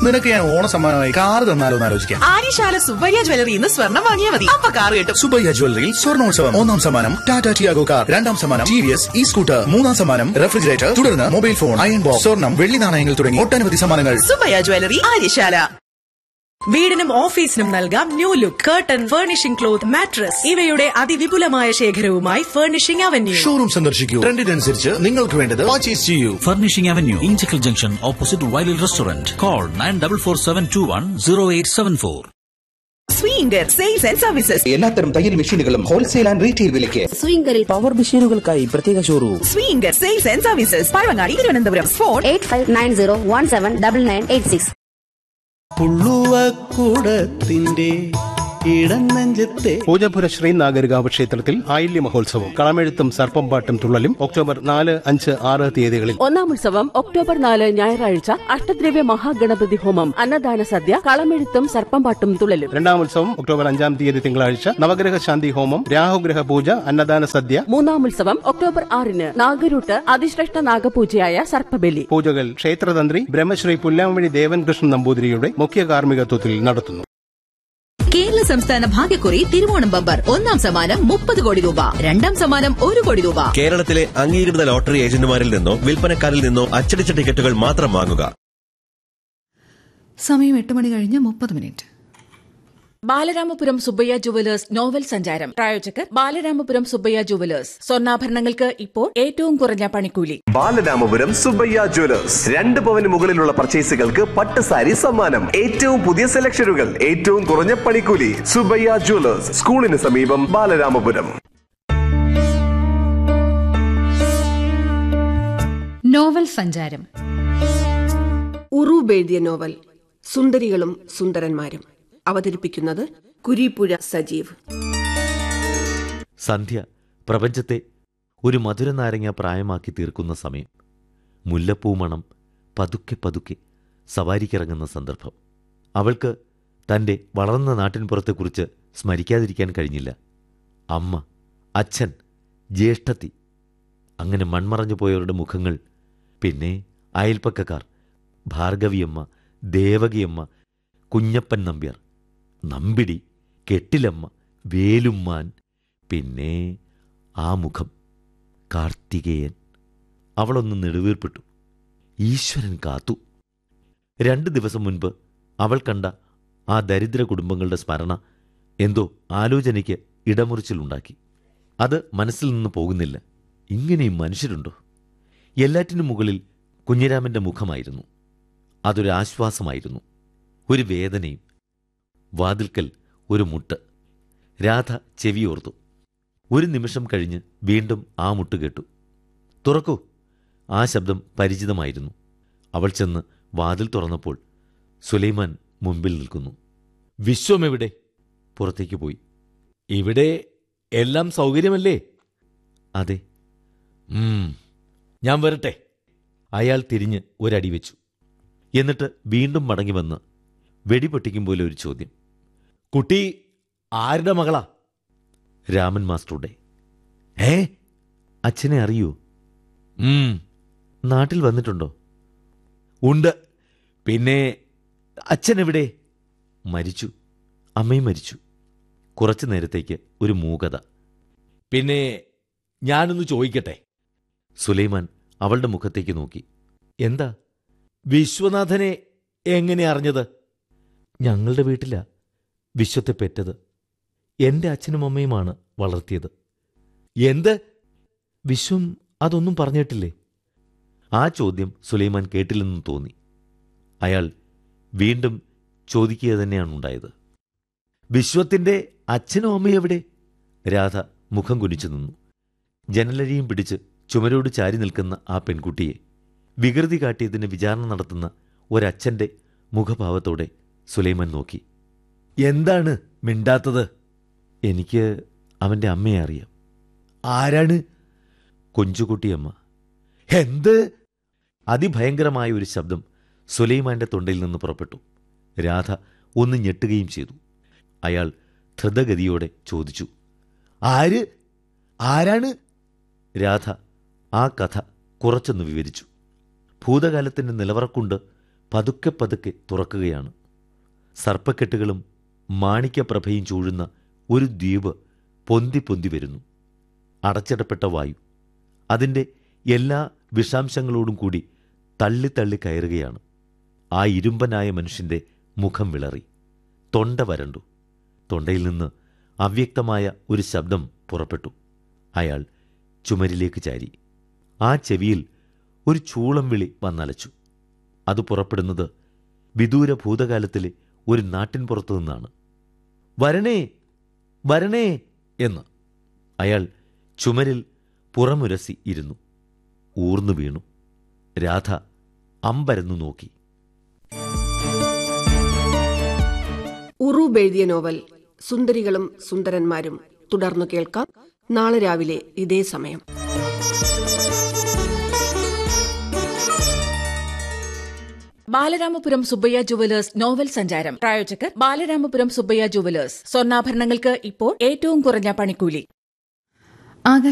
നിനക്ക് ഞാൻ ഓണ സമ്മാനമായി കാറ് തന്നാലോ എന്ന് ആലോചിക്കാം ആര്യശാല സുബ്ബയ്യ ജ്വല്ലറി ഇന്ന് സ്വർണം വാങ്ങിയാൽ മതി അപ്പൊ കാർ കിട്ടും സുബയ്യ ജ്വല്ലറിയിൽ സ്വർണോത്സവം ഒന്നാം സമ്മാനം ടാറ്റ ടിയാഗോ കാർ രണ്ടാം സമ്മാനം T V S E scooter മൂന്നാം സമ്മാനം റെഫ്രിജറേറ്റർ തുടർന്ന് മൊബൈൽ ഫോൺ അയൺ ബോക്സ് സ്വർണം വെള്ളി നാണയങ്ങൾ തുടങ്ങി ഒട്ടനവധി സമ്മാനങ്ങൾ സുബ്ബയ്യ ജ്വല്ലറി ആര്യശാല വീടിനും ഓഫീസിനും നൽകാം new look curtain furnishing cloth mattress ഇവയുടെ അതിവിപുലമായ ശേഖരവുമായി ഫർണിഷിംഗ് അവന്യൂ ഷോറൂം സന്ദർശിക്കൂ ട്രെൻഡിനനുസരിച്ച് നിങ്ങൾക്ക് വേണ്ടത് പർച്ചേസ് ചെയ്യൂ Furnishing Avenue, Inchicle Junction, opposite Wiley Restaurant. Call 9447210874. Swinger sales and services എല്ലാത്തരം തയ്യൽ മെഷീനുകളും ഹോൾസെയിൽ ആൻഡ് റീറ്റെയിൽ വിലയ്ക്ക് സ്വിംഗറിൽ പവർ മെഷീനുകൾക്കായി പ്രത്യേക showroom Swinger sales and services Pazhavangadi Thiruvananthapuram phone eight five nine zero one seven double nine eight six പുള്ളുവക്കൂടത്തിന്റെ ഇടനെഞ്ചത്തെ പൂജപുര ശ്രീനാഗരികാവ് ക്ഷേത്രത്തിൽ ആയില്യ മഹോത്സവം കളമെഴുത്തും സർപ്പംപാട്ടും തുള്ളലും ഒക്ടോബർ നാല് അഞ്ച് ആറ് തീയതികളിൽ ഒന്നാം ഉത്സവം ഒക്ടോബർ നാല് ഞായറാഴ്ച അഷ്ടദ്രവ്യ മഹാഗണപതി ഹോമം അന്നദാന സദ്യ കളമെഴുത്തും സർപ്പംപാട്ടും തുള്ളലും രണ്ടാം ഉത്സവം ഒക്ടോബർ അഞ്ചാം തീയതി തിങ്കളാഴ്ച നവഗ്രഹ ശാന്തി ഹോമം രാഹുഗ്രഹ പൂജ അന്നദാന സദ്യ മൂന്നാം ഉത്സവം ഒക്ടോബർ ആറിന് നാഗരൂട്ട് അതിശ്രേഷ്ഠ നാഗപൂജയായ സർപ്പബലി പൂജകൾ ക്ഷേത്രതന്ത്രി ബ്രഹ്മശ്രീ പുല്ലാമണി ദേവൻകൃഷ്ണൻ നമ്പൂതിരിയുടെ മുഖ്യ കാർമ്മികത്വത്തിൽ നടത്തുന്നു കേരള സംസ്ഥാന ഭാഗ്യക്കുറി തിരുവോണം ബമ്പർ ഒന്നാം സമ്മാനം മുപ്പത് കോടി രൂപ രണ്ടാം സമ്മാനം ഒരു കോടി രൂപ കേരളത്തിലെ അംഗീകൃത ലോട്ടറി ഏജന്റുമാരിൽ നിന്നോ വിൽപ്പനക്കാരിൽ നിന്നോ അച്ചടിച്ച ടിക്കറ്റുകൾ മാത്രം വാങ്ങുക സമയം എട്ട് മണി കഴിഞ്ഞ് മുപ്പത് minute Balaramapuram Subbayya jewellers novel സഞ്ചാരം പ്രായോജകർ ബാലരാമപുരം സുബ്ബയ്യ ജുവലേഴ്സ് സ്വർണ്ണാഭരണങ്ങൾക്ക് ഇപ്പോൾ ഏറ്റവും കുറഞ്ഞ പണിക്കൂലി ബാലരാമപുരം സുബയ്യ ജ്വല്ലേഴ്സ് രണ്ട് പവന് മുകളിലുള്ള പർച്ചേസുകൾക്ക് പട്ട് സാരി സമ്മാനം ഏറ്റവും പുതിയ സെലക്ഷനുകൾ ഏറ്റവും കുറഞ്ഞ പണിക്കൂലി സുബയ്യ ജ്വല്ലേഴ്സ് സ്കൂളിന് സമീപം ബാലരാമപുരം നോവൽ സഞ്ചാരം ഉറൂബ് എഴുതിയ നോവൽ സുന്ദരികളും സുന്ദരന്മാരും അവതരിപ്പിക്കുന്നത് കുരീപ്പുഴ സജീവ് സന്ധ്യ പ്രപഞ്ചത്തെ ഒരു മധുര നാരങ്ങ പ്രായമാക്കി തീർക്കുന്ന സമയം മുല്ലപ്പൂ മണം പതുക്കെ പതുക്കെ സവാരിക്കിറങ്ങുന്ന സന്ദർഭം അവൾക്ക് തൻ്റെ വളർന്ന നാട്ടിൻപുറത്തെക്കുറിച്ച് സ്മരിക്കാതിരിക്കാൻ കഴിഞ്ഞില്ല അമ്മ അച്ഛൻ ജ്യേഷ്ഠത്തി അങ്ങനെ മൺമറഞ്ഞു പോയവരുടെ മുഖങ്ങൾ പിന്നെ അയൽപ്പക്കക്കാർ ഭാർഗവിയമ്മ ദേവകിയമ്മ കുഞ്ഞപ്പൻ നമ്പ്യാർ നമ്പിടി കെട്ടിലമ്മ വേലുമ്മാൻ പിന്നെ ആ മുഖം കാർത്തികേയൻ അവളൊന്ന് നെടുവീർപ്പിട്ടു ഈശ്വരൻ കാത്തു രണ്ട് ദിവസം മുൻപ് അവൾ കണ്ട ആ ദരിദ്ര കുടുംബങ്ങളുടെ സ്മരണ എന്തോ ആലോചനയ്ക്ക് ഇടമുറിച്ചിലുണ്ടാക്കി അത് മനസ്സിൽ നിന്ന് പോകുന്നില്ല ഇങ്ങനെയും മനുഷ്യരുണ്ടോ എല്ലാറ്റിനും മുകളിൽ കുഞ്ഞിരാമന്റെ മുഖമായിരുന്നു അതൊരു ആശ്വാസമായിരുന്നു ഒരു വേദനയും വാതിൽക്കൽ ഒരു മുട്ട് രാധ ചെവിയോർത്തു ഒരു നിമിഷം കഴിഞ്ഞ് വീണ്ടും ആ മുട്ട് കേട്ടു തുറക്കൂ ആ ശബ്ദം പരിചിതമായിരുന്നു അവൾ ചെന്ന് വാതിൽ തുറന്നപ്പോൾ സുലൈമാൻ മുമ്പിൽ നിൽക്കുന്നു വിശ്വമെവിടെ പുറത്തേക്ക് പോയി ഇവിടെ എല്ലാം സൗകര്യമല്ലേ അതെ ഉം, ഞാൻ വരട്ടെ അയാൾ തിരിഞ്ഞ് ഒരടി വെച്ചു എന്നിട്ട് വീണ്ടും മടങ്ങി വന്ന് വെടിപൊട്ടിക്കും പോലെ ഒരു ചോദ്യം കുട്ടി ആരുടെ മകളാ രാമൻ മാസ്റ്ററുടെ ഏ അച്ഛനെ അറിയൂ ഉം, നാട്ടിൽ വന്നിട്ടുണ്ടോ ഉണ്ട് പിന്നെ അച്ഛൻ എവിടെ മരിച്ചു അമ്മയും മരിച്ചു കുറച്ചു നേരത്തേക്ക് ഒരു മൂകത പിന്നെ ഞാനൊന്ന് ചോദിക്കട്ടെ സുലൈമാൻ അവളുടെ മുഖത്തേക്ക് നോക്കി എന്താ വിശ്വനാഥനെ എങ്ങനെ അറിഞ്ഞത് ഞങ്ങളുടെ വീട്ടിലാ വിശ്വത്തെ പെറ്റത് എന്റെ അച്ഛനും അമ്മയുമാണ് വളർത്തിയത് എന്ത് വിശ്വം അതൊന്നും പറഞ്ഞിട്ടില്ലേ ആ ചോദ്യം സുലൈമാൻ കേട്ടില്ലെന്ന് തോന്നി അയാൾ വീണ്ടും ചോദിക്കുക തന്നെയാണ് ഉണ്ടായത് വിശ്വത്തിന്റെ അച്ഛനും അമ്മയും എവിടെ രാധ മുഖം കുനിച്ചു നിന്നു ജനലരിയും പിടിച്ച് ചുമരോട് ചാരി നിൽക്കുന്ന ആ പെൺകുട്ടിയെ വികൃതി കാട്ടിയതിന് വിചാരണ നടത്തുന്ന ഒരച്ഛന്റെ മുഖഭാവത്തോടെ സുലൈമാൻ നോക്കി എന്താണ് മിണ്ടാത്തത് എനിക്ക് അവന്റെ അമ്മയെ അറിയാം ആരാണ് കൊഞ്ചുകുട്ടിയമ്മ എന്ത് അതിഭയങ്കരമായ ഒരു ശബ്ദം സുലൈമാന്റെ തൊണ്ടയിൽ നിന്ന് പുറപ്പെട്ടു രാധ ഒന്ന് ഞെട്ടുകയും ചെയ്തു അയാൾ ധൃതഗതിയോടെ ചോദിച്ചു ആര് ആരാണ് രാധ ആ കഥ കുറച്ചൊന്ന് വിവരിച്ചു ഭൂതകാലത്തിന്റെ നിലവറക്കുണ്ട് പതുക്കെ പതുക്കെ തുറക്കുകയാണ് സർപ്പക്കെട്ടുകളും മാണിക്യപ്രഭയും ചൂഴുന്ന ഒരു ദ്വീപ് പൊന്തി പൊന്തി വരുന്നു അടച്ചിടപ്പെട്ട വായു അതിൻ്റെ എല്ലാ വിഷാംശങ്ങളോടും കൂടി തള്ളി തള്ളി കയറുകയാണ് ആ ഇരുമ്പനായ മനുഷ്യൻ്റെ മുഖം വിളറി തൊണ്ട വരണ്ടു തൊണ്ടയിൽ നിന്ന് അവ്യക്തമായ ഒരു ശബ്ദം പുറപ്പെട്ടു അയാൾ ചുമരിലേക്ക് ചാരി ആ ചെവിയിൽ ഒരു ചൂളം വിളി വന്നലച്ചു അത് പുറപ്പെടുന്നത് വിദൂര ഭൂതകാലത്തിലെ ഒരു നാട്ടിൻ പുറത്തു നിന്നാണ് വരണേ വരണേ എന്ന് അയാൾ ചുമരിൽ പുറമുരസി ഇരുന്നു ഊർന്നു വീണു രാധ അമ്പരന്നു നോക്കി ഉറൂബ് എഴുതിയ നോവൽ സുന്ദരികളും സുന്ദരന്മാരും തുടർന്നു കേൾക്കാം നാളെ രാവിലെ ഇതേ സമയം ബാലരാമപുരം സുബ്ബയ്യ ജുവലേഴ്സ് നോവൽ സഞ്ചാരം പ്രായോജകർ ബാലരാമപുരം സുബ്ബയ്യ ജുവലേഴ്സ് സ്വർണ്ണാഭരണങ്ങൾക്ക് ഇപ്പോൾ ഏറ്റവും കുറഞ്ഞ പണിക്കൂലി